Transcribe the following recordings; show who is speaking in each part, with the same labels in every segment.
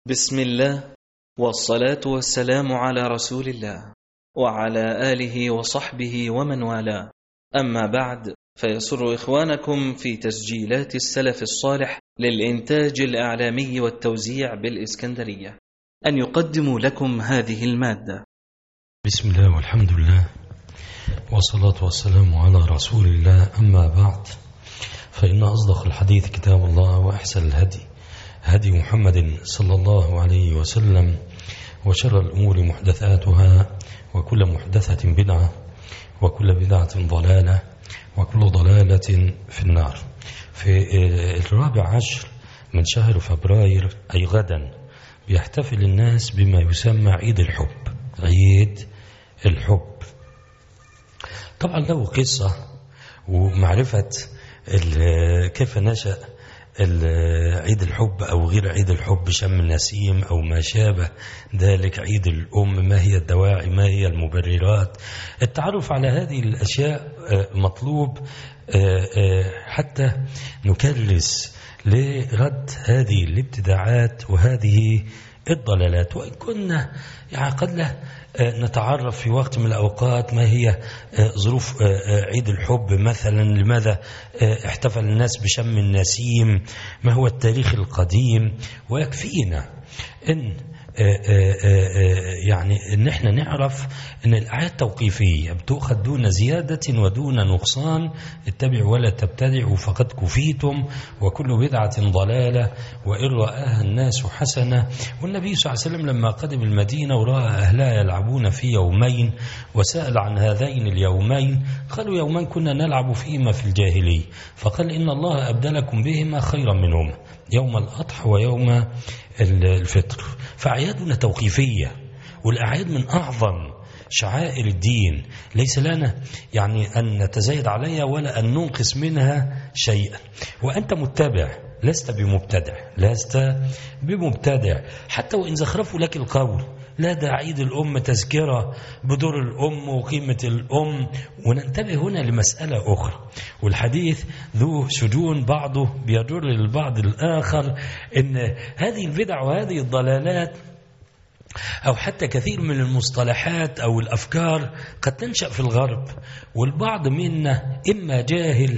Speaker 1: بسم الله والصلاة والسلام على رسول الله وعلى آله وصحبه ومن والاه أما بعد فيسر إخوانكم في تسجيلات السلف الصالح للإنتاج الإعلامي والتوزيع بالإسكندرية أن يقدموا لكم هذه المادة
Speaker 2: بسم الله والحمد لله والصلاة والسلام على رسول الله أما بعد فإن أصدق الحديث كتاب الله وأحسن الهدي هدي محمد صلى الله عليه وسلم وشر الأمور محدثاتها وكل محدثة بدعة وكل بدعة ضلالة وكل ضلالة في النار في الرابع عشر من شهر فبراير أي غدا بيحتفل الناس بما يسمى عيد الحب عيد الحب طبعا له قصة ومعرفة كيف نشأ عيد الحب أو غير عيد الحب شم النسيم أو ما شابه ذلك عيد الأم ما هي الدواعي ما هي المبررات التعرف على هذه الأشياء مطلوب حتى نكرس لرد هذه الابتداعات وهذه الضلالات وإن كنا يعني قد لا نتعرف في وقت من الأوقات ما هي ظروف عيد الحب مثلا لماذا احتفل الناس بشم النسيم ما هو التاريخ القديم ويكفينا ان يعني ان احنا نعرف ان الاعياد توقيفيه بتؤخذ دون زياده ودون نقصان اتبعوا ولا تبتدعوا فقد كفيتم وكل بدعه ضلاله وان راها الناس حسنه والنبي صلى الله عليه وسلم لما قدم المدينه وراى اهلها يلعبون في يومين وسال عن هذين اليومين قالوا يومان كنا نلعب فيهما في الجاهليه فقال ان الله ابدلكم بهما خيرا منهما يوم الاضحى ويوم الفطر فأعيادنا توقيفية والأعياد من أعظم شعائر الدين ليس لنا يعني أن نتزايد عليها ولا أن ننقص منها شيئا وأنت متبع لست بمبتدع لست بمبتدع حتى وإن زخرفوا لك القول لا ده عيد الأم تذكرة بدور الأم وقيمة الأم وننتبه هنا لمسألة أخرى والحديث ذو شجون بعضه بيدر للبعض الآخر إن هذه البدع وهذه الضلالات أو حتى كثير من المصطلحات أو الأفكار قد تنشأ في الغرب والبعض منا إما جاهل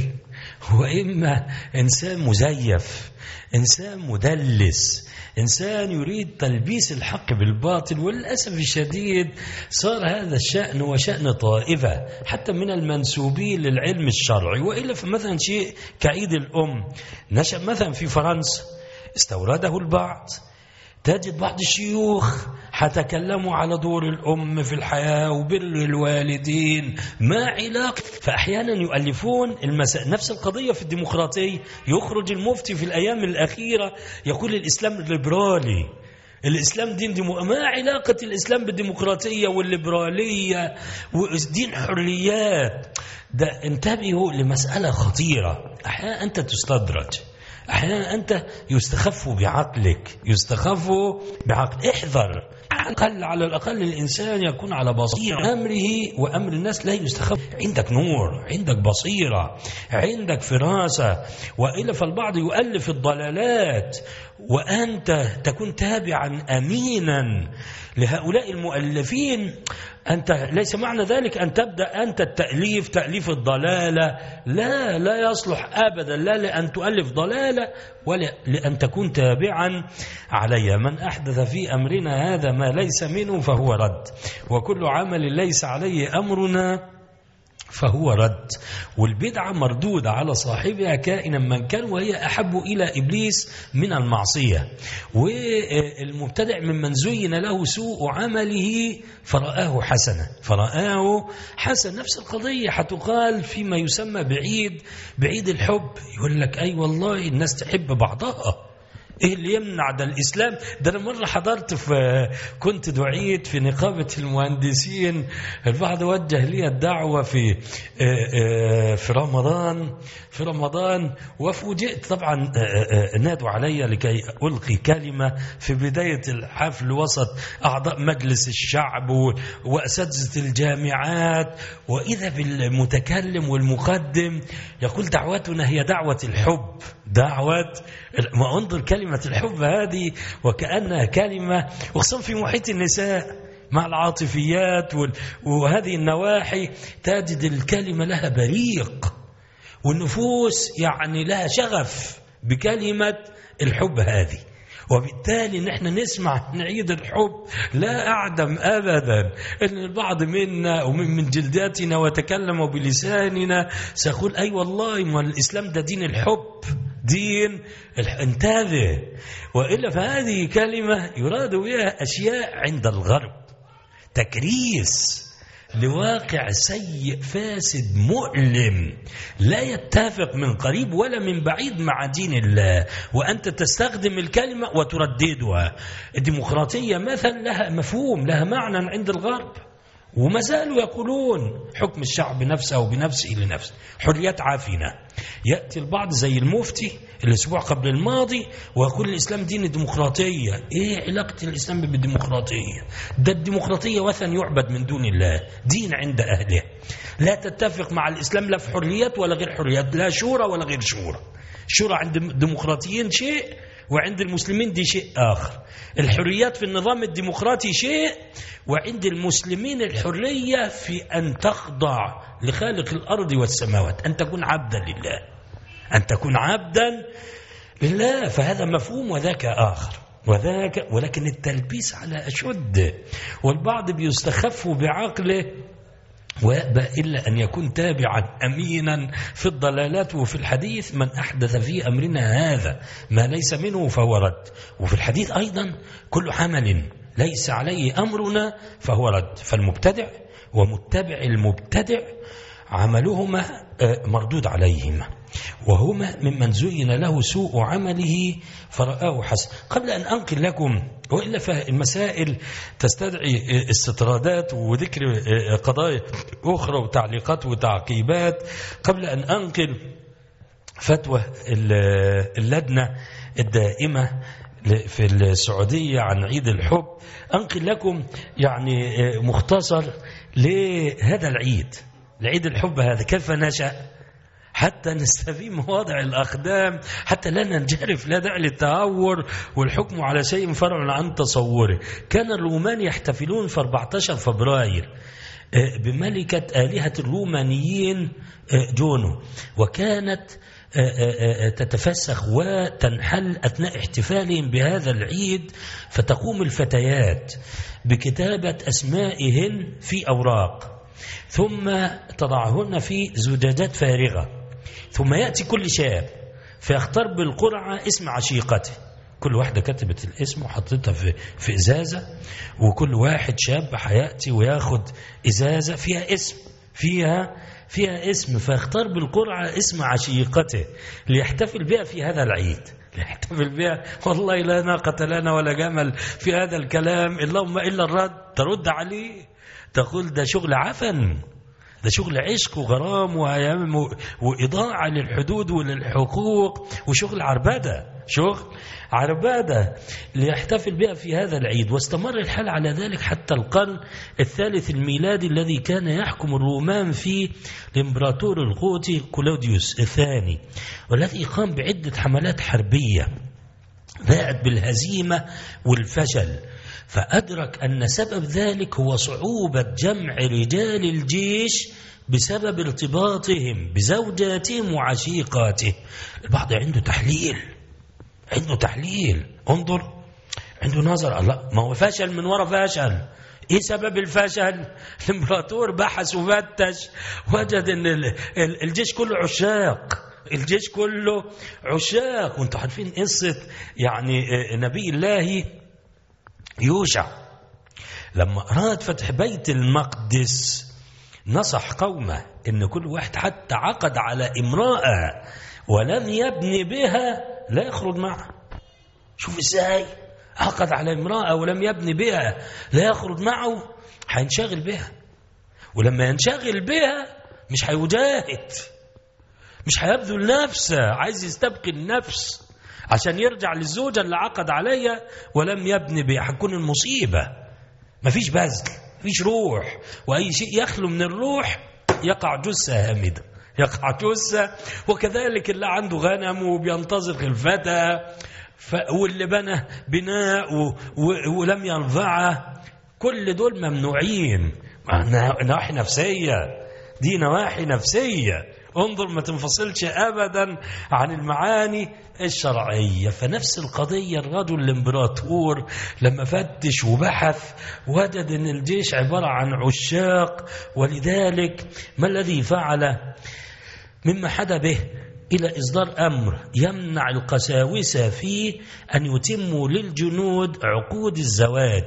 Speaker 2: وإما إنسان مزيف إنسان مدلس إنسان يريد تلبيس الحق بالباطل وللأسف الشديد صار هذا الشأن هو شأن طائفة حتى من المنسوبين للعلم الشرعي وإلا فمثلا شيء كعيد الأم نشأ مثلا في فرنسا استورده البعض تجد بعض الشيوخ حتكلموا على دور الأم في الحياة وبر الوالدين ما علاقة فأحيانا يؤلفون المسائل نفس القضية في الديمقراطية يخرج المفتي في الأيام الأخيرة يقول الإسلام الليبرالي الإسلام دين ديمو... ما علاقة الإسلام بالديمقراطية والليبرالية ودين حريات ده انتبهوا لمسألة خطيرة أحيانا أنت تستدرج أحيانا أنت يستخف بعقلك يستخف بعقل احذر أقل على الأقل الإنسان يكون على بصيرة أمره وأمر الناس لا يستخف عندك نور عندك بصيرة عندك فراسة وإلا فالبعض يؤلف الضلالات وأنت تكون تابعا أمينا لهؤلاء المؤلفين أنت ليس معنى ذلك أن تبدأ أنت التأليف تأليف الضلالة لا لا يصلح أبدا لا لأن تؤلف ضلالة ولا لأن تكون تابعا عليها من أحدث في أمرنا هذا ما ليس منه فهو رد وكل عمل ليس عليه أمرنا فهو رد والبدعة مردودة على صاحبها كائنا من كان وهي أحب إلى إبليس من المعصية والمبتدع ممن زين له سوء عمله فرآه حسنا فرآه حسن نفس القضية حتقال فيما يسمى بعيد بعيد الحب يقول لك أي والله الناس تحب بعضها ايه اللي يمنع ده الاسلام ده انا مره حضرت في كنت دعيت في نقابه المهندسين البعض وجه لي الدعوه في في رمضان في رمضان وفوجئت طبعا نادوا علي لكي القي كلمه في بدايه الحفل وسط اعضاء مجلس الشعب واساتذه الجامعات واذا بالمتكلم والمقدم يقول دعوتنا هي دعوه الحب دعوه ما انظر كلمه كلمة الحب هذه وكأنها كلمة وخصوصا في محيط النساء مع العاطفيات وهذه النواحي تجد الكلمة لها بريق والنفوس يعني لها شغف بكلمة الحب هذه وبالتالي نحن نسمع نعيد الحب لا أعدم أبدا أن البعض منا ومن من جلداتنا وتكلم بلساننا سيقول أي والله ما الإسلام ده دين الحب دين انتبه وإلا فهذه كلمة يراد بها أشياء عند الغرب تكريس لواقع سيء فاسد مؤلم لا يتفق من قريب ولا من بعيد مع دين الله وأنت تستخدم الكلمة وترددها الديمقراطية مثلا لها مفهوم لها معنى عند الغرب وما زالوا يقولون حكم الشعب نفسه بنفسه لنفسه حريات عافنة يأتي البعض زي المفتي الأسبوع قبل الماضي ويقول الإسلام دين الديمقراطية إيه علاقة الإسلام بالديمقراطية ده الديمقراطية وثن يعبد من دون الله دين عند أهله لا تتفق مع الإسلام لا في حريات ولا غير حريات لا شورى ولا غير شورى شورى عند الديمقراطيين شيء وعند المسلمين دي شيء آخر الحريات في النظام الديمقراطي شيء وعند المسلمين الحرية في أن تخضع لخالق الأرض والسماوات أن تكون عبدا لله أن تكون عبدا لله فهذا مفهوم وذاك آخر وذاك ولكن التلبيس على أشد والبعض بيستخف بعقله ويأبى إلا أن يكون تابعا أمينا في الضلالات وفي الحديث من أحدث في أمرنا هذا ما ليس منه فهو رد وفي الحديث أيضا كل حمل ليس عليه أمرنا فهو رد فالمبتدع ومتبع المبتدع عملهما مردود عليهما وهما ممن زين له سوء عمله فرآه حسن قبل أن أنقل لكم وإلا فالمسائل تستدعي استطرادات وذكر قضايا أخرى وتعليقات وتعقيبات قبل أن أنقل فتوى اللجنة الدائمة في السعودية عن عيد الحب أنقل لكم يعني مختصر لهذا العيد العيد الحب هذا كيف نشأ حتى نستفيد مواضع الأقدام حتى لا ننجرف لا داعي للتهور والحكم على شيء فرع عن تصوره كان الرومان يحتفلون في 14 فبراير بملكة آلهة الرومانيين جونو وكانت تتفسخ وتنحل أثناء احتفالهم بهذا العيد فتقوم الفتيات بكتابة أسمائهن في أوراق ثم تضعهن في زجاجات فارغة ثم يأتي كل شاب فيختار بالقرعة اسم عشيقته كل واحدة كتبت الاسم وحطتها في, في إزازة وكل واحد شاب هيأتي وياخد إزازة فيها اسم فيها فيها اسم فيختار بالقرعة اسم عشيقته ليحتفل بها في هذا العيد ليحتفل بها والله لا ناقة لنا ولا جمل في هذا الكلام اللهم إلا الرد ترد عليه تقول ده شغل عفن ده شغل عشق وغرام وأيام وإضاعة للحدود وللحقوق وشغل عربدة شغل عربادة ليحتفل بها في هذا العيد واستمر الحال على ذلك حتى القرن الثالث الميلادي الذي كان يحكم الرومان فيه الامبراطور الغوتي كلوديوس الثاني والذي قام بعدة حملات حربية باءت بالهزيمة والفشل فأدرك أن سبب ذلك هو صعوبة جمع رجال الجيش بسبب ارتباطهم بزوجاتهم وعشيقاتهم البعض عنده تحليل عنده تحليل انظر عنده نظر الله ما هو فشل من وراء فشل ايه سبب الفشل الامبراطور بحث وفتش وجد ان الجيش كله عشاق الجيش كله عشاق وانتم عارفين قصه يعني نبي الله يوشع لما أراد فتح بيت المقدس نصح قومه إن كل واحد حتى عقد على امرأة ولم يبني بها لا يخرج معها شوف ازاي عقد على امرأة ولم يبني بها لا يخرج معه هينشغل بها ولما ينشغل بها مش هيجاهد مش هيبذل نفسه عايز يستبقي النفس عشان يرجع للزوجة اللي عقد عليها ولم يبني بها هتكون المصيبة مفيش بذل مفيش روح وأي شيء يخلو من الروح يقع جثة هامدة يقع جثة وكذلك اللي عنده غنم وبينتظر خلفتها واللي بنى بناء و... و... ولم ينفعه كل دول ممنوعين نواحي نفسية دي نواحي نفسية انظر ما تنفصلش ابدا عن المعاني الشرعيه فنفس القضيه الرجل الامبراطور لما فتش وبحث وجد ان الجيش عباره عن عشاق ولذلك ما الذي فعل مما حدا به إلى إصدار أمر يمنع القساوسة فيه أن يتموا للجنود عقود الزواج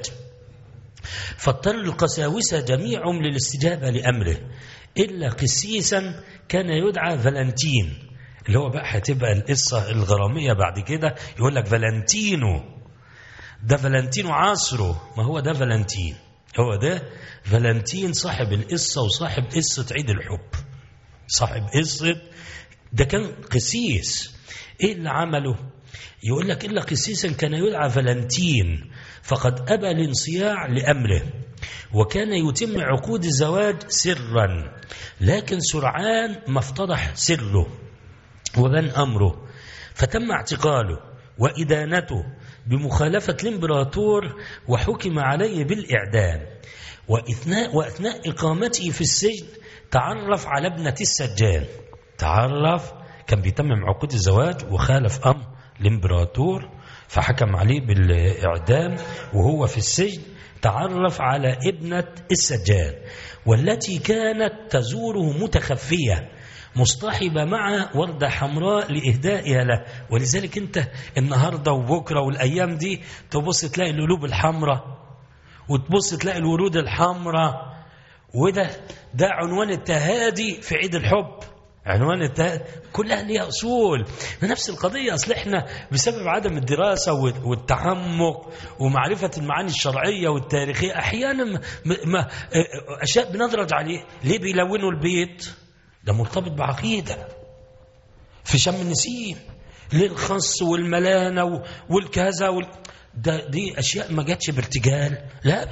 Speaker 2: فاضطر القساوسة جميعهم للاستجابة لأمره إلا قسيسا كان يدعى فالنتين اللي هو بقى هتبقى القصة الغرامية بعد كده يقول لك فالنتينو ده فالنتينو عصره ما هو ده فالنتين هو ده فالنتين صاحب القصة وصاحب قصة عيد الحب صاحب قصة ده كان قسيس ايه اللي عمله يقول لك إلا قسيسا كان يدعى فالنتين فقد أبى الانصياع لأمره وكان يتم عقود الزواج سرا لكن سرعان ما افتضح سره وبان أمره فتم اعتقاله وإدانته بمخالفة الإمبراطور وحكم عليه بالإعدام وإثناء وأثناء إقامته في السجن تعرف على ابنة السجان تعرف كان بيتمم عقود الزواج وخالف أمر الإمبراطور فحكم عليه بالإعدام وهو في السجن تعرف على ابنة السجان والتي كانت تزوره متخفية مصطحبة مع وردة حمراء لإهدائها له ولذلك أنت النهاردة وبكرة والأيام دي تبص تلاقي القلوب الحمراء وتبص تلاقي الورود الحمراء وده ده عنوان التهادي في عيد الحب عنوان التهادي كلها ليها أصول نفس القضية أصل إحنا بسبب عدم الدراسة والتعمق ومعرفة المعاني الشرعية والتاريخية أحيانا ما ما أشياء بنضرج عليه ليه بيلونوا البيت ده مرتبط بعقيدة في شم النسيم ليه الخص والملانة والكذا وال... ده دي أشياء ما جاتش بارتجال لا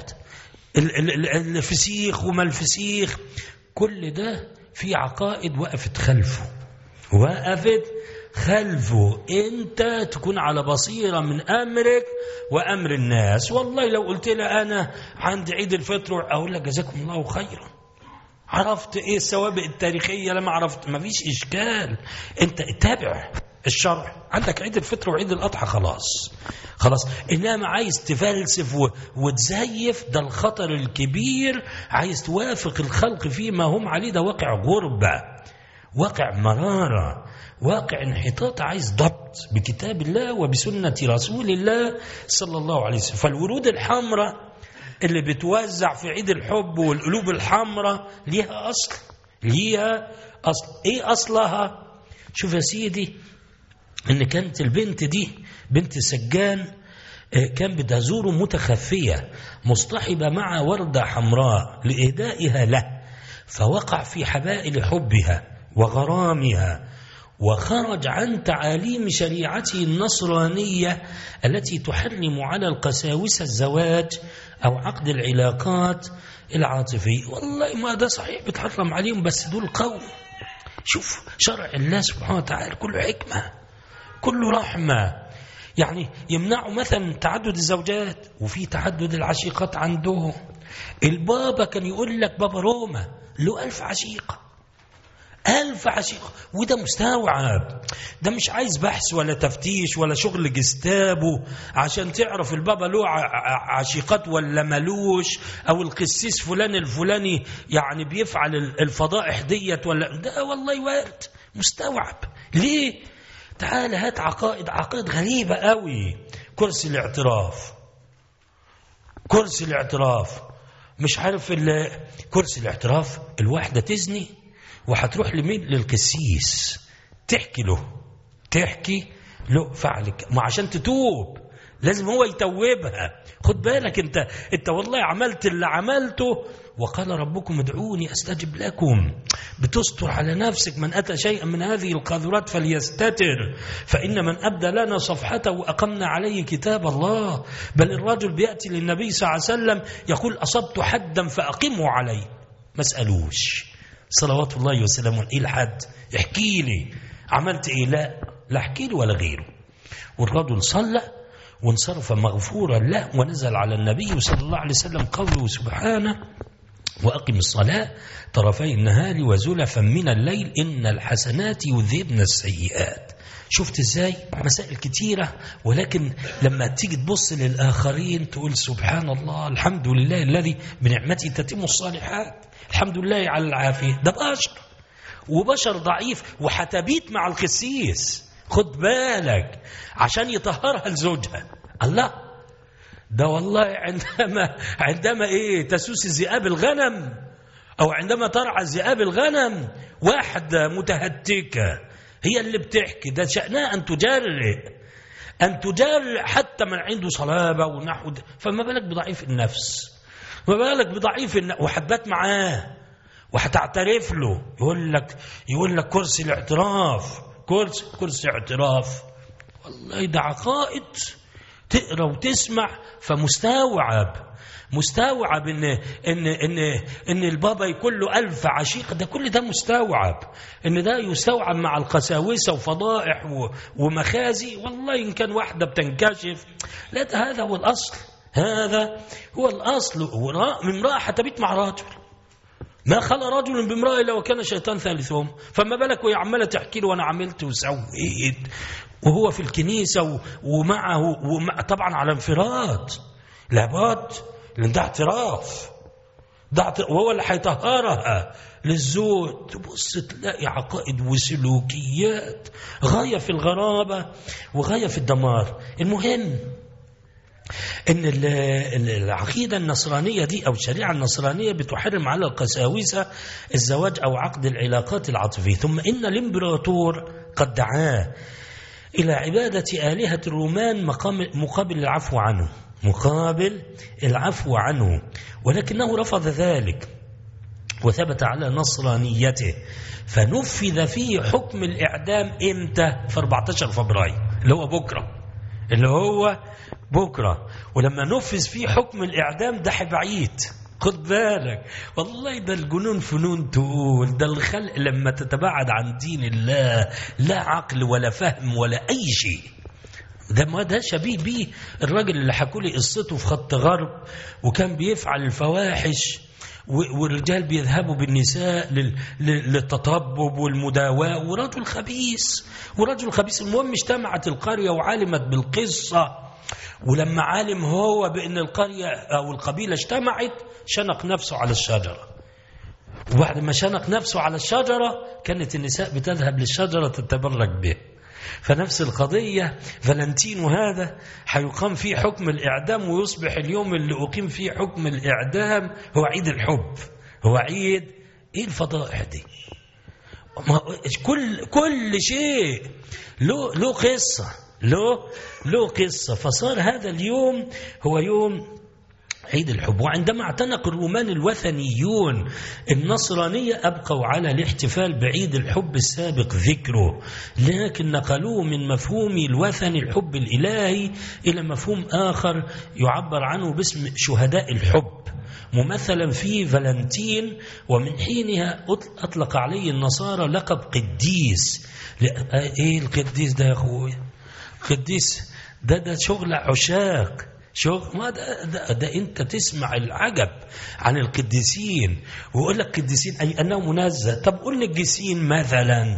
Speaker 2: الفسيخ وما الفسيخ كل ده في عقائد وقفت خلفه وقفت خلفه انت تكون على بصيرة من امرك وامر الناس والله لو قلت لي انا عند عيد الفطر اقول لك جزاكم الله خيرا عرفت ايه السوابق التاريخية لما عرفت ما فيش اشكال انت اتابع الشرع عندك عيد الفطر وعيد الاضحى خلاص خلاص انما عايز تفلسف وتزيف ده الخطر الكبير عايز توافق الخلق فيما هم عليه ده واقع غربة واقع مرارة واقع انحطاط عايز ضبط بكتاب الله وبسنة رسول الله صلى الله عليه وسلم فالورود الحمراء اللي بتوزع في عيد الحب والقلوب الحمراء ليها أصل ليها أصل إيه أصلها شوف يا سيدي إن كانت البنت دي بنت سجان كان بتزور متخفية مصطحبة مع وردة حمراء لإهدائها له فوقع في حبائل حبها وغرامها وخرج عن تعاليم شريعته النصرانية التي تحرم على القساوسة الزواج أو عقد العلاقات العاطفية والله ما ده صحيح بتحرم عليهم بس دول قوم شوف شرع الله سبحانه وتعالى كله حكمة كله رحمة يعني يمنعوا مثلا تعدد الزوجات وفي تعدد العشيقات عندهم البابا كان يقول لك بابا روما له ألف عشيقة ألف عشيقة وده مستوعب ده مش عايز بحث ولا تفتيش ولا شغل جستابه عشان تعرف البابا له عشيقات ولا ملوش أو القسيس فلان الفلاني يعني بيفعل الفضائح ديت ولا ده والله وارد مستوعب ليه تعال هات عقائد عقائد غريبة قوي كرسي الاعتراف كرسي الاعتراف مش عارف كرسي الاعتراف الواحدة تزني وهتروح لمين للقسيس تحكي له تحكي له فعلك ما عشان تتوب لازم هو يتوبها خد بالك انت انت والله عملت اللي عملته وقال ربكم ادعوني استجب لكم بتستر على نفسك من اتى شيئا من هذه القاذورات فليستتر فان من ابدى لنا صفحته واقمنا عليه كتاب الله بل الرجل بياتي للنبي صلى الله عليه وسلم يقول اصبت حدا فاقمه علي ما اسالوش صلوات الله وسلامه ايه الحد احكي لي عملت ايه لا لا احكي لي ولا غيره والرجل صلى وانصرف مغفورا له ونزل على النبي صلى الله عليه وسلم قوله سبحانه وأقم الصلاة طرفي النهار وزلفا من الليل إن الحسنات يذهبن السيئات شفت ازاي مسائل كتيرة ولكن لما تيجي تبص للآخرين تقول سبحان الله الحمد لله الذي بنعمته تتم الصالحات الحمد لله على العافية ده بشر وبشر ضعيف وحتبيت مع الخسيس خد بالك عشان يطهرها لزوجها الله ده والله عندما عندما ايه تسوس ذئاب الغنم او عندما ترعى ذئاب الغنم واحدة متهتكة هي اللي بتحكي ده شأنها ان تجرئ ان تجرئ حتى من عنده صلابة ونحو ده فما بالك بضعيف النفس ما بالك بضعيف النفس وحبات معاه وهتعترف له يقول لك يقول لك كرسي الاعتراف كرسي كرسي اعتراف والله ده عقائد تقرا وتسمع فمستوعب مستوعب ان ان ان ان البابا يكون له ألف عشيق ده كل ده مستوعب ان ده يستوعب مع القساوسه وفضائح و- ومخازي والله ان كان واحده بتنكشف لا ده هذا هو الاصل هذا هو الاصل ورا- امراه حتبيت مع رجل ما خلى رجل بامرأة إلا وكان شيطان ثالثهم فما بالك وهي عمالة تحكي له وأنا عملت وسويت وهو في الكنيسة و- ومعه ومع طبعا على انفراد لابد لأن ده اعتراف ده اعت- وهو اللي هيطهرها للزوج تبص تلاقي عقائد وسلوكيات غاية في الغرابة وغاية في الدمار المهم ان ال- ال- العقيده النصرانيه دي او الشريعه النصرانيه بتحرم على القساوسه الزواج او عقد العلاقات العاطفيه ثم ان الامبراطور قد دعاه الى عباده الهه الرومان مقام مقابل العفو عنه مقابل العفو عنه ولكنه رفض ذلك وثبت على نصرانيته فنفذ فيه حكم الإعدام إمتى في 14 فبراير اللي هو بكرة اللي هو بكرة ولما نفذ فيه حكم الإعدام ده بعيد خد بالك والله ده الجنون فنون تقول ده الخلق لما تتباعد عن دين الله لا عقل ولا فهم ولا أي شيء ده ما ده شبيه بيه الراجل اللي حكوا لي قصته في خط غرب وكان بيفعل الفواحش و- والرجال بيذهبوا بالنساء لل- لل- للتطبب والمداواة ورجل خبيث ورجل خبيث المهم اجتمعت القرية وعلمت بالقصة ولما علم هو بأن القرية أو القبيلة اجتمعت شنق نفسه على الشجرة وبعد ما شنق نفسه على الشجرة كانت النساء بتذهب للشجرة تتبرك به فنفس القضية فالنتينو هذا هيقام فيه حكم الإعدام ويصبح اليوم اللي أقيم فيه حكم الإعدام هو عيد الحب هو عيد إيه الفضائح دي ما كل كل شيء له له قصة له له قصة فصار هذا اليوم هو يوم عيد الحب وعندما اعتنق الرومان الوثنيون النصرانية أبقوا على الاحتفال بعيد الحب السابق ذكره لكن نقلوه من مفهوم الوثني الحب الإلهي إلى مفهوم آخر يعبر عنه باسم شهداء الحب ممثلا في فالنتين ومن حينها أطل- أطلق عليه النصارى لقب قديس لا- إيه القديس ده يا أخويا قديس ده ده شغل عشاق شغل ما ده, ده, ده انت تسمع العجب عن القديسين ويقول لك قديسين اي انه منزه طب قول لي القديسين مثلا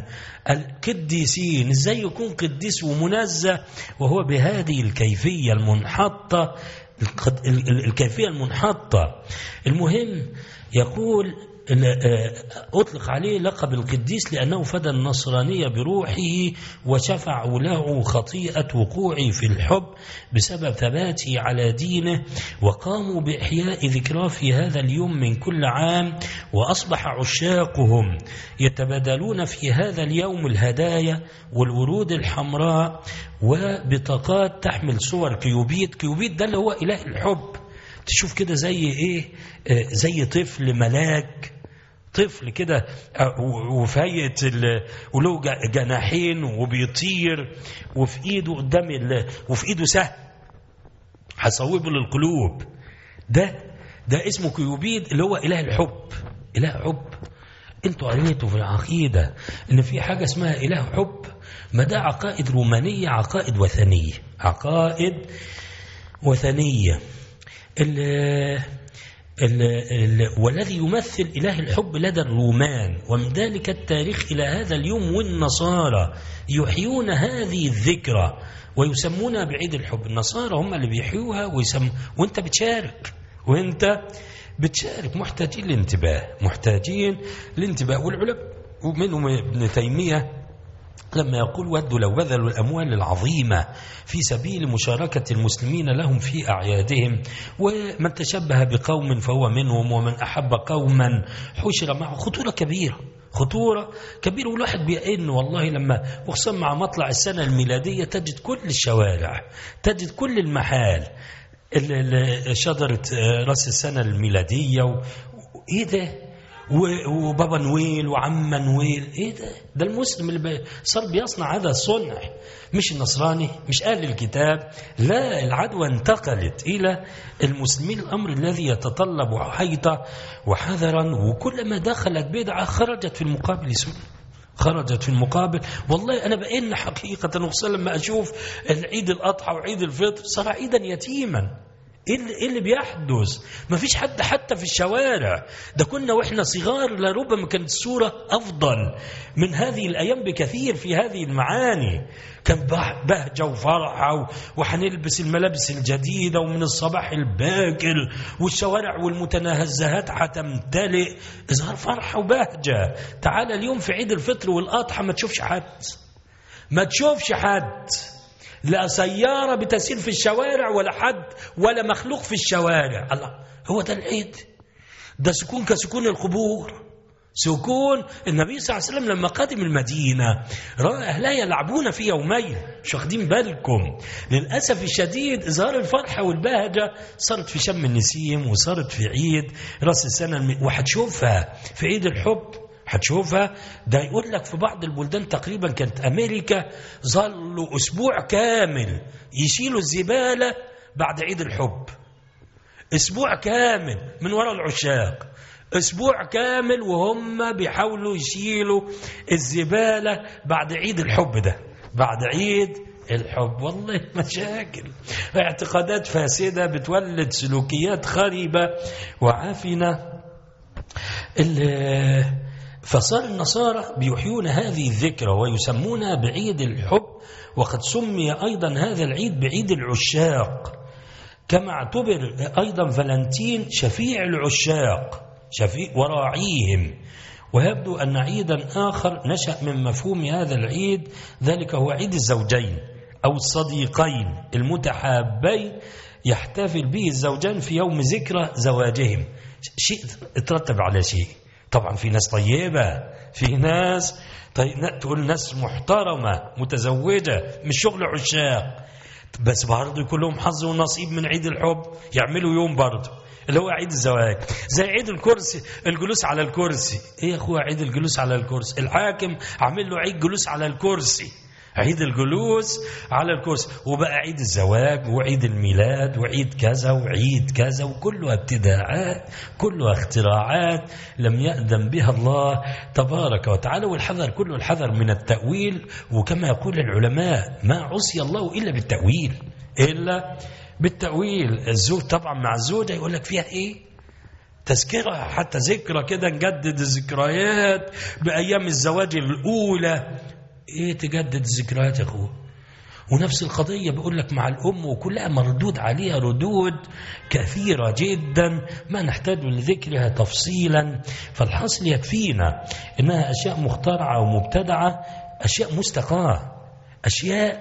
Speaker 2: القديسين ازاي يكون قديس ومنزه وهو بهذه الكيفيه المنحطه القد- ال- ال- الكيفيه المنحطه المهم يقول ال- آه، أطلق عليه لقب القديس لأنه فدى النصرانية بروحه وشفع له خطيئة وقوعه في الحب بسبب ثباته على دينه وقاموا بإحياء ذكراه في هذا اليوم من كل عام وأصبح عشاقهم يتبادلون في هذا اليوم الهدايا والورود الحمراء وبطاقات تحمل صور كيوبيت كيوبيت ده اللي هو إله الحب تشوف كده زي ايه آه، زي طفل ملاك طفل كده آه، و- وفي هيئه ال- وله ج- جناحين وبيطير وفي ايده قدام ال- وفي ايده سهم هصوبه للقلوب ده ده اسمه كيوبيد اللي هو اله الحب اله حب انتوا قريتوا في العقيده ان في حاجه اسمها اله حب ما ده عقائد رومانية عقائد وثنية عقائد وثنية ال ال ال والذي يمثل إله الحب لدى الرومان ومن ذلك التاريخ إلى هذا اليوم والنصارى يحيون هذه الذكرى ويسمونها بعيد الحب النصارى هم اللي بيحيوها ويسم وانت بتشارك وانت بتشارك محتاجين للانتباه محتاجين للانتباه والعلماء ومنهم ابن تيمية لما يقول ودوا لو بذلوا الأموال العظيمة في سبيل مشاركة المسلمين لهم في أعيادهم ومن تشبه بقوم فهو منهم ومن أحب قوما حشر معه خطورة كبيرة خطورة كبيرة والواحد بيئن والله لما وخصوصا مع مطلع السنة الميلادية تجد كل الشوارع تجد كل المحال شجرة راس السنة الميلادية و... ايه ده وبابا نويل وعم نويل ايه ده ده المسلم اللي بي صار بيصنع هذا الصنع مش النصراني مش اهل الكتاب لا العدوى انتقلت الى المسلمين الامر الذي يتطلب حيطه وحذرا وكلما دخلت بدعه خرجت في المقابل سنه خرجت في المقابل والله أنا بإن حقيقة وخصوصا لما أشوف العيد الأضحى وعيد الفطر صار عيدا يتيما ايه اللي بيحدث ما فيش حد حتى في الشوارع ده كنا واحنا صغار لربما كانت الصورة افضل من هذه الايام بكثير في هذه المعاني كان بهجة وفرحة وحنلبس الملابس الجديدة ومن الصباح الباكر والشوارع والمتنهزهات حتمتلئ اظهار فرحة وبهجة تعال اليوم في عيد الفطر والاضحى ما تشوفش حد ما تشوفش حد لا سيارة بتسير في الشوارع ولا حد ولا مخلوق في الشوارع الله هو ده العيد ده سكون كسكون القبور سكون النبي صلى الله عليه وسلم لما قدم المدينة رأى أهلها يلعبون في يومين مش واخدين بالكم للأسف الشديد إظهار الفرحة والبهجة صارت في شم النسيم وصارت في عيد رأس السنة وهتشوفها في عيد الحب هتشوفها ده يقول لك في بعض البلدان تقريبا كانت امريكا ظلوا اسبوع كامل يشيلوا الزباله بعد عيد الحب اسبوع كامل من وراء العشاق اسبوع كامل وهم بيحاولوا يشيلوا الزباله بعد عيد الحب ده بعد عيد الحب والله مشاكل اعتقادات فاسده بتولد سلوكيات خريبه وعافنه فصار النصارى بيحيون هذه الذكرى ويسمونها بعيد الحب وقد سمي أيضا هذا العيد بعيد العشاق كما اعتبر أيضا فلنتين شفيع العشاق شفيع وراعيهم ويبدو أن عيدا آخر نشأ من مفهوم هذا العيد ذلك هو عيد الزوجين أو الصديقين المتحابين يحتفل به الزوجان في يوم ذكرى زواجهم شيء اترتب على شيء طبعا في ناس طيبة في ناس طيب تقول ناس محترمة متزوجة مش شغل عشاق بس برضه يكون لهم حظ ونصيب من عيد الحب يعملوا يوم برضه اللي هو عيد الزواج زي عيد الكرسي الجلوس على الكرسي ايه يا اخويا عيد الجلوس على الكرسي الحاكم عامل له عيد جلوس على الكرسي عيد الجلوس على الكرسي وبقى عيد الزواج وعيد الميلاد وعيد كذا وعيد كذا وكلها ابتداعات كلها اختراعات لم يأذن بها الله تبارك وتعالى والحذر كله الحذر من التأويل وكما يقول العلماء ما عصي الله إلا بالتأويل إلا بالتأويل الزوج طبعا مع الزوجة يقول لك فيها إيه تذكرة حتى ذكرى كده نجدد الذكريات بأيام الزواج الأولى ايه تجدد الذكريات يا اخوه ونفس القضية بيقول لك مع الأم وكلها مردود عليها ردود كثيرة جدا ما نحتاج لذكرها تفصيلا فالحصل يكفينا إنها أشياء مخترعة ومبتدعة أشياء مستقاة أشياء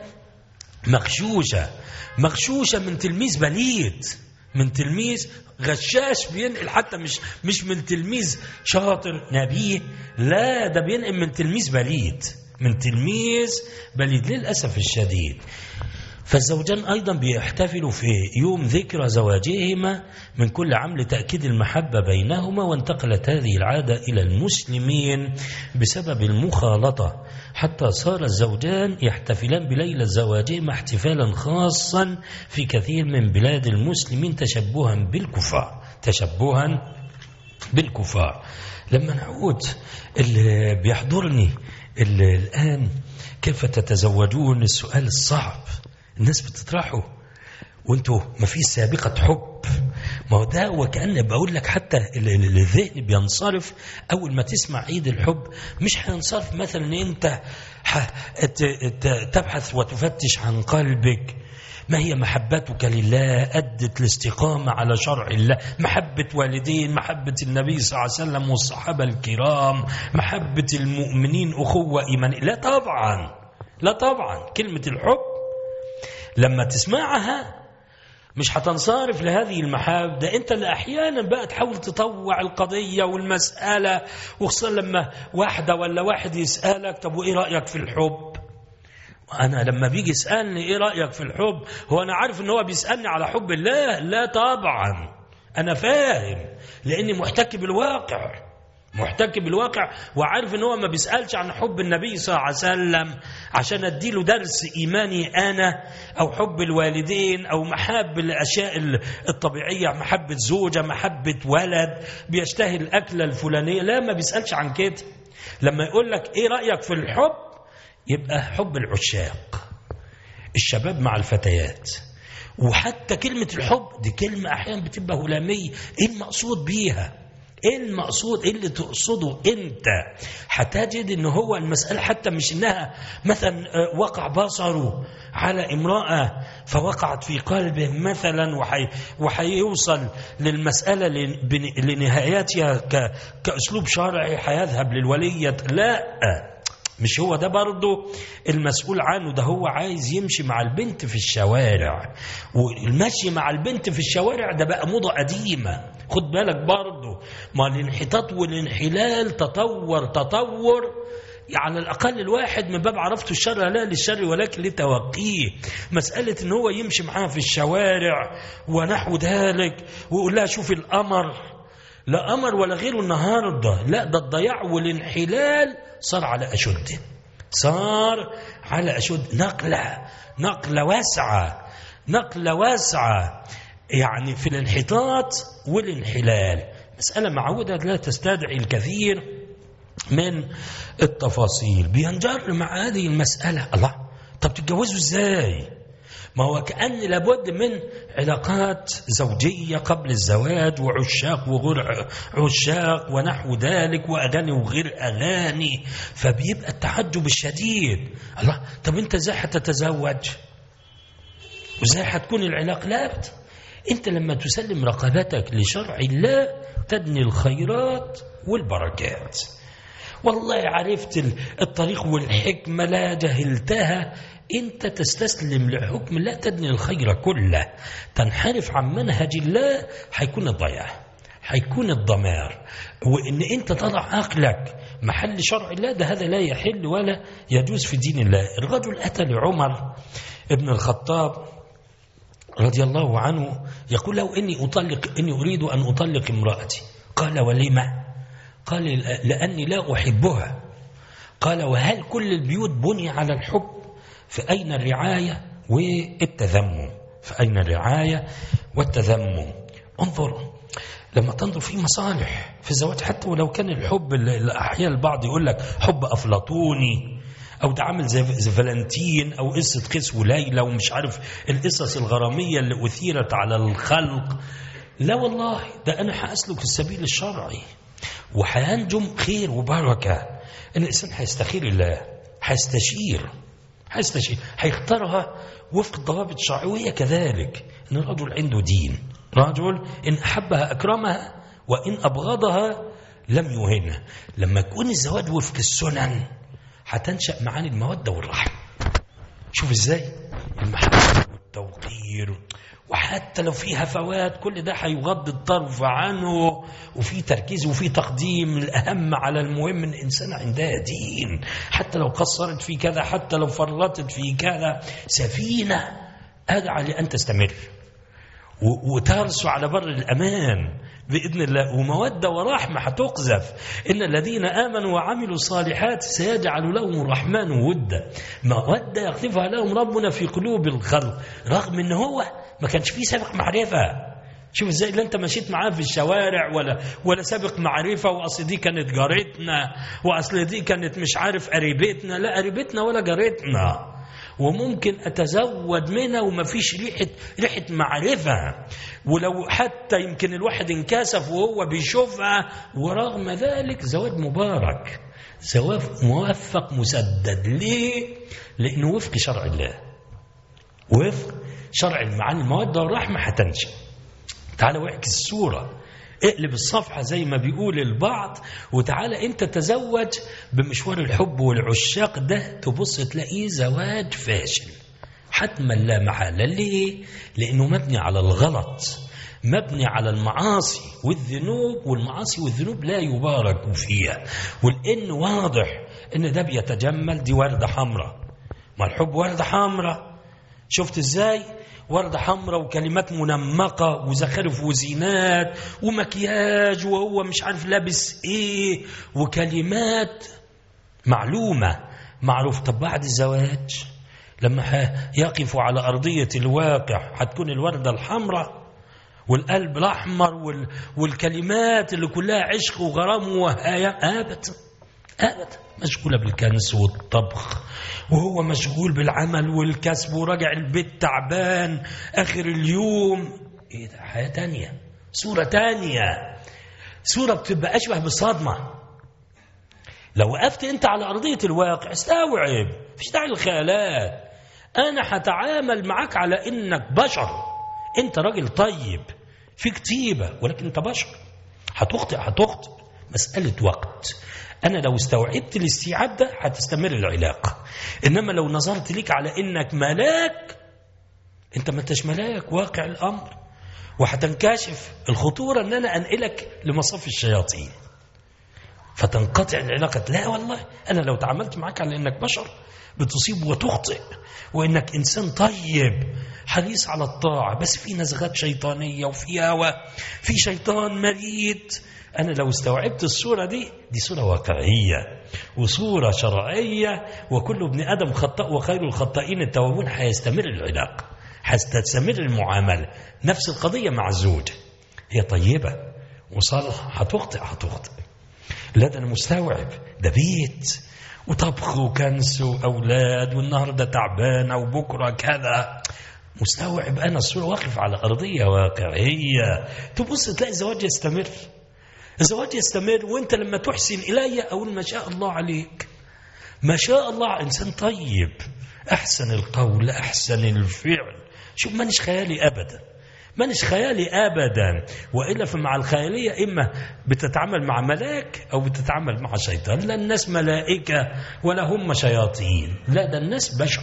Speaker 2: مغشوشة مغشوشة من تلميذ بليد من تلميذ غشاش بينقل حتى مش مش من تلميذ شاطر نبيه لا ده بينقل من تلميذ بليد من تلميذ بليد للأسف الشديد فالزوجان أيضا بيحتفلوا في يوم ذكرى زواجهما من كل عام لتأكيد المحبة بينهما وانتقلت هذه العادة إلى المسلمين بسبب المخالطة حتى صار الزوجان يحتفلان بليلة زواجهما احتفالا خاصا في كثير من بلاد المسلمين تشبها بالكفار تشبها بالكفار لما نعود اللي بيحضرني الآن كيف تتزوجون السؤال الصعب الناس بتطرحه وانتوا ما في سابقة حب ما هو ده وكأن بقول لك حتى الذهن بينصرف أول ما تسمع عيد الحب مش هينصرف مثلا أنت تبحث وتفتش عن قلبك ما هي محبتك لله أدت الاستقامة على شرع الله محبة والدين محبة النبي صلى الله عليه وسلم والصحابة الكرام محبة المؤمنين أخوة إيمان لا طبعا لا طبعا كلمة الحب لما تسمعها مش هتنصرف لهذه المحاب ده انت اللي احيانا بقى تحاول تطوع القضيه والمساله وخصوصا لما واحده ولا واحد يسالك طب وايه رايك في الحب انا لما بيجي يسالني ايه رايك في الحب هو انا عارف ان هو بيسالني على حب الله لا طبعا انا فاهم لاني محتك بالواقع محتك بالواقع وعارف ان هو ما بيسالش عن حب النبي صلى الله عليه وسلم عشان اديله درس ايماني انا او حب الوالدين او محب الاشياء الطبيعيه محبه زوجه محبه ولد بيشتهي الاكله الفلانيه لا ما بيسالش عن كده لما يقول لك ايه رايك في الحب يبقى حب العشاق الشباب مع الفتيات وحتى كلمة الحب دي كلمة أحيانا بتبقى هلامية إيه المقصود بيها ايه المقصود ايه اللي تقصده انت هتجد ان هو المسألة حتى مش انها مثلا وقع بصره على امرأة فوقعت في قلبه مثلا وحي وحيوصل للمسألة لنهايتها كأسلوب شرعي هيذهب للولية لا مش هو ده برضه المسؤول عنه ده هو عايز يمشي مع البنت في الشوارع والمشي مع البنت في الشوارع ده بقى موضة قديمة خد بالك برضه ما الانحطاط والانحلال تطور تطور على الأقل الواحد من باب عرفته الشر لا للشر ولكن لتوقيه مسألة إن هو يمشي معاها في الشوارع ونحو ذلك ويقول لها شوف القمر لا قمر ولا غيره النهارده لا ده الضياع والانحلال صار على أشده صار على أشد نقلة نقلة واسعة نقلة واسعة يعني في الانحطاط والانحلال مسألة معودة لا تستدعي الكثير من التفاصيل بينجر مع هذه المسألة الله طب تتجوزوا ازاي ما هو كأن لابد من علاقات زوجية قبل الزواج وعشاق وغير عشاق ونحو ذلك وأغاني وغير أغاني فبيبقى التحجب الشديد الله طب أنت ازاي هتتزوج وازاي هتكون العلاقة لا أنت لما تسلم رقبتك لشرع الله تبني الخيرات والبركات والله عرفت الطريق والحكمة لا جهلتها انت تستسلم لحكم الله تبني الخير كله تنحرف عن منهج الله هيكون الضياع هيكون الضمار وان انت تضع عقلك محل شرع الله ده هذا لا يحل ولا يجوز في دين الله الرجل اتى لعمر ابن الخطاب رضي الله عنه يقول له اني اطلق اني اريد ان اطلق امراتي قال ولم قال لاني لا احبها قال وهل كل البيوت بني على الحب فأين الرعاية والتذمم فأين الرعاية والتذمم انظر لما تنظر في مصالح في الزواج حتى ولو كان الحب أحيانا البعض يقول لك حب أفلاطوني أو ده عامل زي, زي فالنتين أو قصة قيس وليلى ومش عارف القصص الغرامية اللي أثيرت على الخلق لا والله ده أنا هأسلك السبيل الشرعي وهينجم خير وبركة إن الإنسان هيستخير الله هيستشير هيستشير هيختارها وفق الضوابط الشرعية كذلك إن الرجل عنده دين رجل إن أحبها أكرمها وإن أبغضها لم يهنها لما يكون الزواج وفق السنن هتنشأ معاني المودة والرحمة شوف إزاي المحبة والتوقير وحتى لو في هفوات كل ده هيغض الطرف عنه وفي تركيز وفي تقديم الأهم على المهم من الإنسان عندها دين حتى لو قصرت في كذا حتى لو فرطت في كذا سفينة أدعى لأن تستمر وترسو على بر الأمان بإذن الله ومودة ورحمة هتقذف إن الذين آمنوا وعملوا الصالحات سيجعل لهم الرحمن ودا مودة يقذفها لهم ربنا في قلوب الخلق رغم إن هو ما كانش فيه سابق معرفة شوف ازاي اللي انت مشيت معاه في الشوارع ولا ولا سابق معرفه واصل دي كانت جارتنا واصل دي كانت مش عارف قريبتنا لا قريبتنا ولا جارتنا وممكن اتزود منها وما فيش ريحه ريحه معرفه ولو حتى يمكن الواحد انكسف وهو بيشوفها ورغم ذلك زواج مبارك زواج موفق مسدد ليه؟ لانه وفق شرع الله وفق شرع المعاني الموده والرحمه هتنشئ تعالى واعكس الصورة اقلب الصفحة زي ما بيقول البعض وتعالى انت تزوج بمشوار الحب والعشاق ده تبص تلاقيه زواج فاشل حتما لا محالة ليه؟ لأنه مبني على الغلط مبني على المعاصي والذنوب والمعاصي والذنوب لا يبارك فيها ولأن واضح ان ده بيتجمل دي وردة حمراء ما الحب وردة حمراء شفت ازاي وردة حمراء وكلمات منمقة وزخارف وزينات ومكياج وهو مش عارف لابس ايه وكلمات معلومة معروف طب بعد الزواج لما يقف على أرضية الواقع هتكون الوردة الحمراء والقلب الأحمر وال والكلمات اللي كلها عشق وغرام وهاية أبدا أبدا مشغولة بالكنس والطبخ وهو مشغول بالعمل والكسب وراجع البيت تعبان آخر اليوم إيه ده حياة تانية صورة تانية صورة بتبقى أشبه بالصدمة لو وقفت أنت على أرضية الواقع استوعب مفيش داعي للخيالات أنا هتعامل معاك على إنك بشر أنت راجل طيب فيك طيبة ولكن أنت بشر هتخطئ هتخطئ مسألة وقت أنا لو استوعبت الاستيعاب ده هتستمر العلاقة إنما لو نظرت ليك على إنك ملاك أنت ما أنتش ملاك واقع الأمر وهتنكشف الخطورة إن أنا أنقلك لمصاف الشياطين فتنقطع العلاقة لا والله أنا لو تعاملت معك على إنك بشر بتصيب وتخطئ وإنك إنسان طيب حريص على الطاعة بس في نزغات شيطانية وفي هوى في شيطان مريد أنا لو استوعبت الصورة دي دي صورة واقعية وصورة شرعية وكل ابن آدم خطاء وخير الخطائين التوابون هيستمر العلاقة هتستمر المعاملة نفس القضية مع الزوج هي طيبة وصالحة هتخطئ هتخطئ لا ده أنا مستوعب ده بيت وطبخ وكنس وأولاد والنهاردة تعبانة وبكرة كذا مستوعب أنا الصورة واقف على أرضية واقعية تبص تلاقي الزواج يستمر الزواج يستمر وانت لما تحسن إلي أقول ما شاء الله عليك ما شاء الله إنسان طيب أحسن القول أحسن الفعل شوف مانيش خيالي أبدا مانيش خيالي أبدا وإلا فمع الخيالية إما بتتعامل مع ملاك أو بتتعامل مع شيطان لا الناس ملائكة ولا هم شياطين لا ده الناس بشر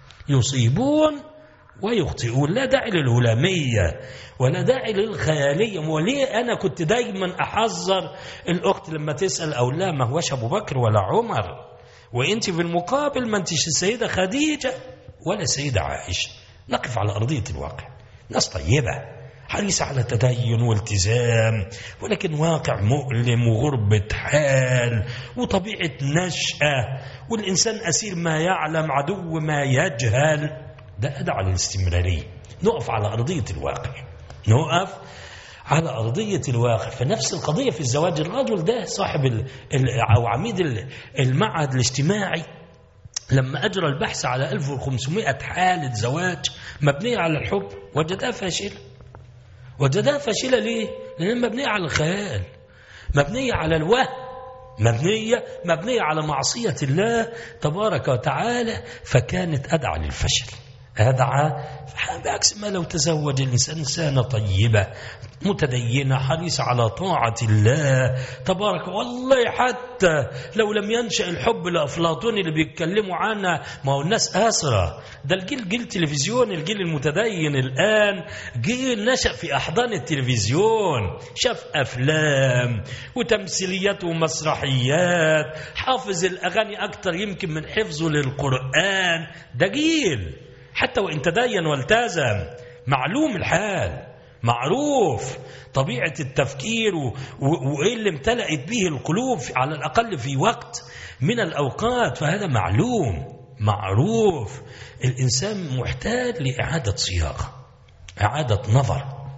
Speaker 2: يصيبون ويخطئون لا داعي للهلامية ولا داعي للخيالية وليه أنا كنت دايما أحذر الأخت لما تسأل أو لا ما هوش أبو بكر ولا عمر وأنت في المقابل ما أنتش السيدة خديجة ولا السيدة عائشة نقف على أرضية الواقع ناس طيبة حريصة على تدين والتزام ولكن واقع مؤلم وغربة حال وطبيعة نشأة والإنسان أسير ما يعلم عدو ما يجهل ده أدعى للاستمرارية نقف على أرضية الواقع نقف على أرضية الواقع فنفس القضية في الزواج الرجل ده صاحب ال ال أو عميد المعهد الاجتماعي لما أجرى البحث على 1500 حالة زواج مبنية على الحب وجدها فاشلة وجدها فاشلة ليه؟ لأنها مبنية على الخيال مبنية على الوهم مبنية مبنية على معصية الله تبارك وتعالى فكانت أدعى للفشل أدعى بعكس ما لو تزوج الإنسان إنسانة طيبة متدينة حريصة على طاعة الله تبارك والله حتى لو لم ينشأ الحب لأفلاطون اللي بيتكلموا عنها ما هو الناس آسرة ده الجيل جيل تلفزيون الجيل المتدين الآن جيل نشأ في أحضان التلفزيون شاف أفلام وتمثيليات ومسرحيات حافظ الأغاني أكتر يمكن من حفظه للقرآن ده جيل حتى وإن تدين والتزم معلوم الحال معروف طبيعة التفكير وإيه اللي امتلأت به القلوب على الأقل في وقت من الأوقات فهذا معلوم معروف الإنسان محتاج لإعادة صياغة إعادة نظر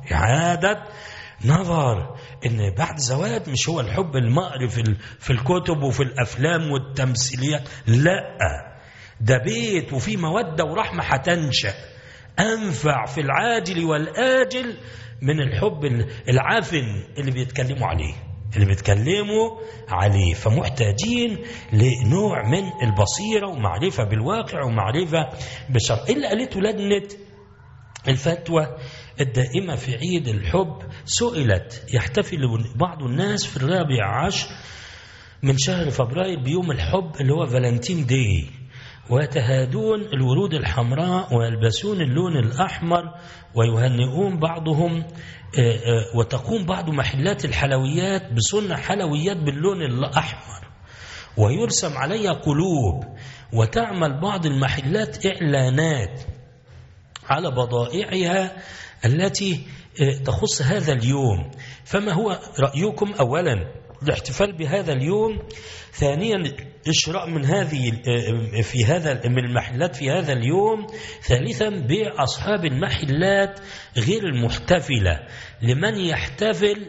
Speaker 2: إعادة نظر ان بعد زواج مش هو الحب المقري في في الكتب وفي الافلام والتمثيليات لا ده بيت وفي موده ورحمه هتنشا انفع في العاجل والاجل من الحب العافن اللي بيتكلموا عليه اللي بيتكلموا عليه فمحتاجين لنوع من البصيرة ومعرفة بالواقع ومعرفة بالشرع اللي قالته لجنة الفتوى الدائمة في عيد الحب سئلت يحتفل بعض الناس في الرابع عشر من شهر فبراير بيوم الحب اللي هو فالنتين داي ويتهادون الورود الحمراء ويلبسون اللون الأحمر ويهنئون بعضهم وتقوم بعض محلات الحلويات بصنع حلويات باللون الأحمر ويرسم عليها قلوب وتعمل بعض المحلات إعلانات على بضائعها التي تخص هذا اليوم فما هو رأيكم أولا الاحتفال بهذا اليوم ثانيا الشراء من هذه في هذا من المحلات في هذا اليوم ثالثا بيع أصحاب المحلات غير المحتفلة لمن يحتفل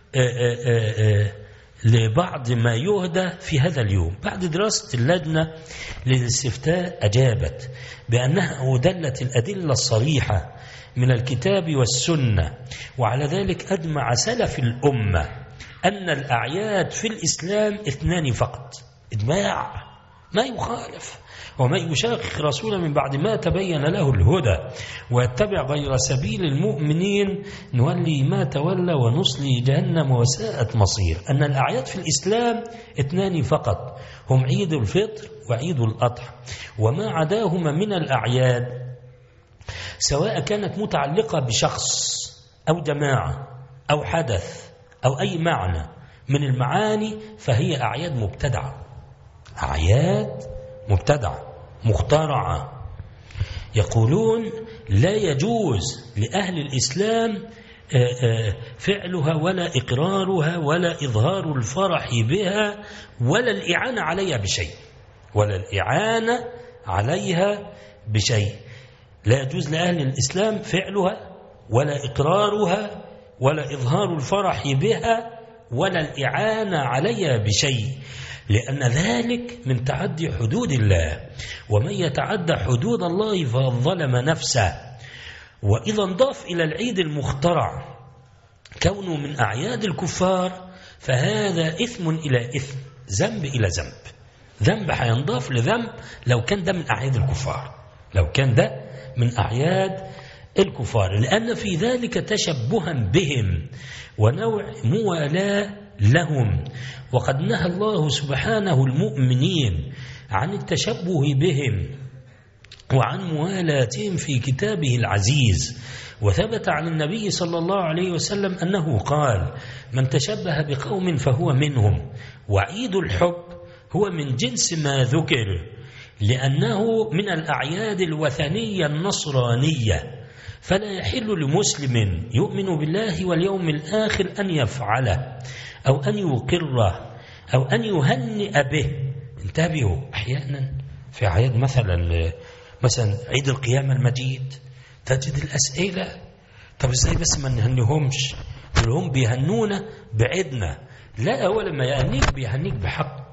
Speaker 2: لبعض ما يهدى في هذا اليوم بعد دراسة اللجنة للاستفتاء أجابت بأنها دلت الأدلة الصريحة من الكتاب والسنة وعلى ذلك أجمع سلف الأمة أن الأعياد في الإسلام اثنان فقط إجماع ما يخالف ومن يشاقق رسولا من بعد ما تبين له الهدى ويتبع غير سبيل المؤمنين نولي ما تولى ونصلي جهنم وساءت مصير أن الأعياد في الإسلام اثنان فقط هم عيد الفطر وعيد الأضحى وما عداهما من الأعياد سواء كانت متعلقة بشخص أو جماعة أو حدث أو أي معنى من المعاني فهي أعياد مبتدعة أعياد مبتدعة مخترعة يقولون لا يجوز لأهل الإسلام فعلها ولا إقرارها ولا إظهار الفرح بها ولا الإعانة عليها بشيء ولا الإعانة عليها بشيء لا يجوز لأهل الإسلام فعلها ولا إقرارها ولا إظهار الفرح بها ولا الإعانة عليها بشيء لأن ذلك من تعدي حدود الله ومن يتعدى حدود الله فقد ظلم نفسه وإذا انضاف إلى العيد المخترع كونه من أعياد الكفار فهذا إثم إلى إثم ذنب إلى ذنب ذنب هينضاف لذنب لو كان ده من أعياد الكفار لو كان ده من أعياد الكفار لأن في ذلك تشبها بهم ونوع موالاة لهم وقد نهى الله سبحانه المؤمنين عن التشبه بهم وعن موالاتهم في كتابه العزيز وثبت عن النبي صلى الله عليه وسلم أنه قال من تشبه بقوم فهو منهم وعيد الحب هو من جنس ما ذكر لأنه من الأعياد الوثنية النصرانية فلا يحل لمسلم يؤمن بالله واليوم الآخر أن يفعله أو أن يقره أو أن يهنئ به انتبهوا أحيانا في أعياد مثلا مثلا عيد القيامة المجيد تجد الأسئلة طب ازاي بس ما نهنيهمش دول هم بيهنونا بعيدنا لا هو لما يهنيك بيهنيك بحق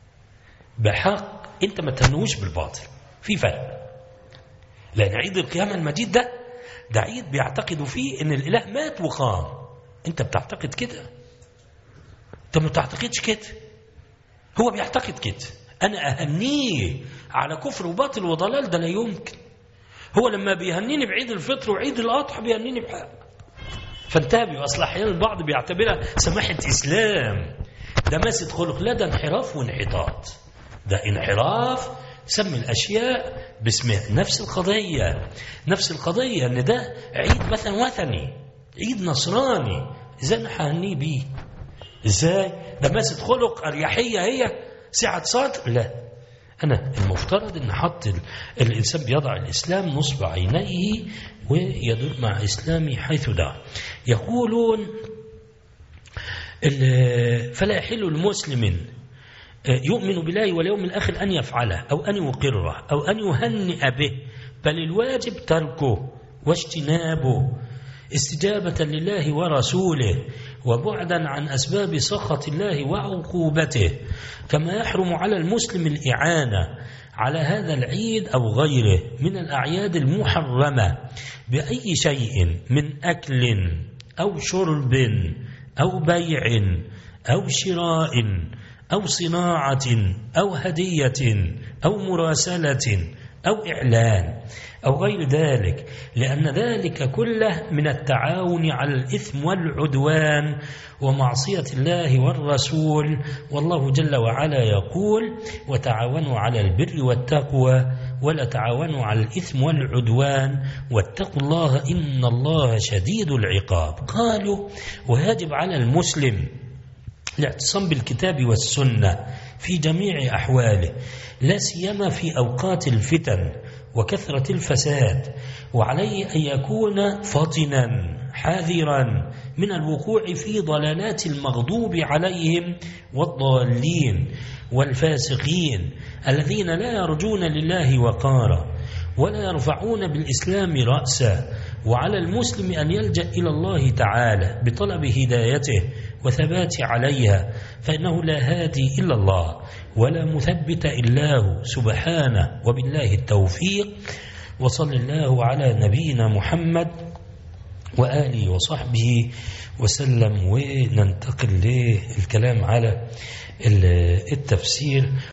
Speaker 2: بحق انت ما تهنوش بالباطل في فرق لأن عيد القيامة المجيد ده ده عيد بيعتقدوا فيه ان الاله مات وقام انت بتعتقد كده انت ما بتعتقدش كده هو بيعتقد كده انا اهنيه على كفر وباطل وضلال ده لا يمكن هو لما بيهنيني بعيد الفطر وعيد الاضحى بيهنيني بحق فانتبهوا اصل احيانا البعض بيعتبرها سماحه اسلام ده ماسد خلق لا ده انحراف وانحطاط ده انحراف سمي الأشياء باسمها نفس القضية نفس القضية أن ده عيد مثلا وثني عيد نصراني إزاي أنا ههنيه بيه إزاي ده ماسد خلق أريحية هي سعة صدر لا أنا المفترض أن حط الإنسان بيضع الإسلام نصب عينيه ويدور مع إسلامي حيث دار يقولون فلا يحل المسلم يؤمن بالله واليوم الآخر أن يفعله أو أن يقره أو أن يهنئ به بل الواجب تركه واجتنابه استجابة لله ورسوله وبعدا عن أسباب سخط الله وعقوبته كما يحرم على المسلم الإعانة على هذا العيد أو غيره من الأعياد المحرمة بأي شيء من أكل أو شرب أو بيع أو شراء أو صناعة أو هدية أو مراسلة أو إعلان أو غير ذلك لأن ذلك كله من التعاون على الإثم والعدوان ومعصية الله والرسول والله جل وعلا يقول وتعاونوا على البر والتقوى ولا تعاونوا على الإثم والعدوان واتقوا الله إن الله شديد العقاب قالوا ويجب على المسلم الاعتصام بالكتاب والسنة في جميع أحواله لا سيما في أوقات الفتن وكثرة الفساد وعليه أن يكون فطنا حذرا من الوقوع في ضلالات المغضوب عليهم والضالين والفاسقين الذين لا يرجون لله وقارا ولا يرفعون بالإسلام رأسا وعلى المسلم أن يلجأ إلى الله تعالى بطلب هدايته وثبات عليها فإنه لا هادي إلا الله ولا مثبت إلا هو سبحانه وبالله التوفيق وصل الله على نبينا محمد وآله وصحبه وسلم وننتقل للكلام على التفسير